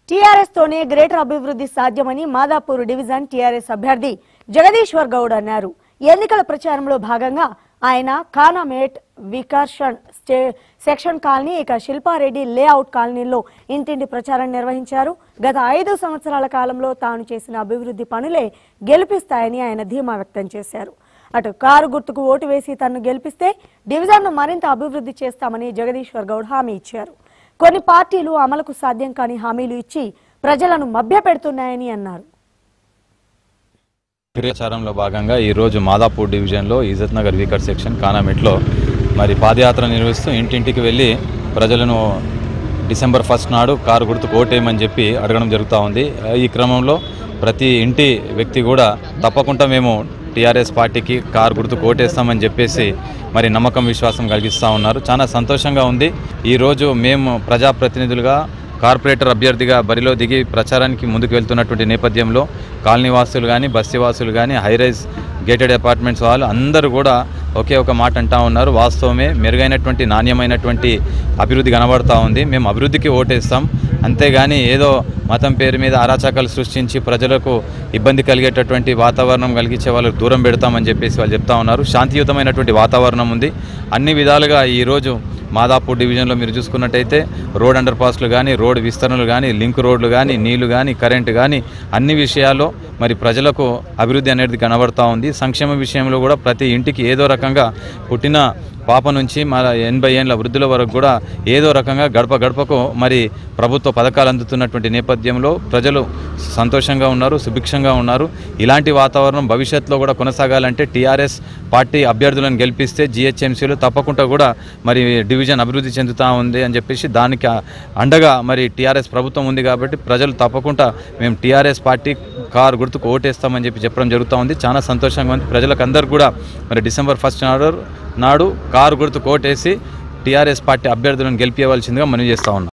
TRS తోనే greater అభివృద్ధి సాధ్యమని మాదాపూర్ డివిజన్ టీఆర్ఎస్ అభ్యర్థి జగదీశ్వర్ గౌడ్ అన్నారు ఎన్నికల ప్రచారంలో భాగంగా ఆయన కానామేట్ వికర్షన్ స్టే సెక్షన్ కాలనీ ఇక శిల్పారెడ్డి లేఅవుట్ కాలనీలో ఇంటింటి ప్రచారం నిర్వహించారు గత ఐదు సంవత్సరాల కాలంలో తాను చేసిన అభివృద్ధి పనులే గెలిపిస్తాయని ఆయన ధీమా వ్యక్తం చేశారు అటు కారు గుర్తుకు ఓటు వేసి తనను గెలిపిస్తే డివిజన్ను మరింత అభివృద్ధి చేస్తామని జగదీశ్వర్ గౌడ్ హామీ ఇచ్చారు కొన్ని పార్టీలు అమలుకు సాధ్యం కాని హామీలు ఇచ్చి ప్రజలను మభ్యపెడుతున్నాయని అన్నారు ప్రచారంలో భాగంగా ఈరోజు మాదాపూర్ డివిజన్లో ఇజత్ నగర్ వీకర్ సెక్షన్ కానామెట్లో మరి పాదయాత్ర నిర్వహిస్తూ ఇంటింటికి వెళ్ళి ప్రజలను డిసెంబర్ ఫస్ట్ నాడు కారు గుర్తుకు ఓటేయమని చెప్పి అడగడం జరుగుతూ ఉంది ఈ క్రమంలో ప్రతి ఇంటి వ్యక్తి కూడా తప్పకుండా మేము టీఆర్ఎస్ పార్టీకి కారు గుర్తుకు ఓటేస్తామని చెప్పేసి మరి నమ్మకం విశ్వాసం కలిగిస్తూ ఉన్నారు చాలా సంతోషంగా ఉంది ఈరోజు మేము ప్రజాప్రతినిధులుగా కార్పొరేటర్ అభ్యర్థిగా బరిలో దిగి ప్రచారానికి ముందుకు వెళ్తున్నటువంటి నేపథ్యంలో కాలనీవాసులు కానీ బస్తీవాసులు కానీ హైరైజ్ గేటెడ్ అపార్ట్మెంట్స్ వాళ్ళు అందరూ కూడా ఒకే ఒక మాట అంటా ఉన్నారు వాస్తవమే మెరుగైనటువంటి నాణ్యమైనటువంటి అభివృద్ధి కనబడతా ఉంది మేము అభివృద్ధికి ఓటేస్తాం అంతేగాని ఏదో మతం పేరు మీద అరాచకాలు సృష్టించి ప్రజలకు ఇబ్బంది కలిగేటటువంటి వాతావరణం కలిగించే వాళ్ళకు దూరం పెడతామని చెప్పేసి వాళ్ళు చెప్తా ఉన్నారు శాంతియుతమైనటువంటి వాతావరణం ఉంది అన్ని విధాలుగా ఈరోజు మాదాపూర్ డివిజన్లో మీరు చూసుకున్నట్టయితే రోడ్ అండర్ పాస్లు కానీ రోడ్ విస్తరణలు కానీ లింక్ రోడ్లు కానీ నీళ్లు కానీ కరెంటు కానీ అన్ని విషయాల్లో మరి ప్రజలకు అభివృద్ధి అనేది కనబడతా ఉంది సంక్షేమ విషయంలో కూడా ప్రతి ఇంటికి ఏదో రకంగా పుట్టిన పాప నుంచి మన ఎనభై ఏళ్ళ వృద్ధుల వరకు కూడా ఏదో రకంగా గడప గడపకు మరి ప్రభుత్వ పథకాలు అందుతున్నటువంటి నేపథ్యంలో ప్రజలు సంతోషంగా ఉన్నారు సుభిక్షంగా ఉన్నారు ఇలాంటి వాతావరణం భవిష్యత్తులో కూడా కొనసాగాలంటే టీఆర్ఎస్ పార్టీ అభ్యర్థులను గెలిపిస్తే జిహెచ్ఎంసీలు తప్పకుండా కూడా మరి డివిజన్ అభివృద్ధి చెందుతూ ఉంది అని చెప్పేసి దానికి అండగా మరి టీఆర్ఎస్ ప్రభుత్వం ఉంది కాబట్టి ప్రజలు తప్పకుండా మేము టీఆర్ఎస్ పార్టీ కారు గుర్తుకు ఓటేస్తామని చెప్పి చెప్పడం జరుగుతూ ఉంది చాలా సంతోషంగా ఉంది ప్రజలకు అందరూ కూడా మరి డిసెంబర్ ఫస్ట్ నాడు నాడు కారు గుర్తుకు ఓటేసి టీఆర్ఎస్ పార్టీ అభ్యర్థులను గెలిపించవలసిందిగా మనవి చేస్తా ఉన్నాం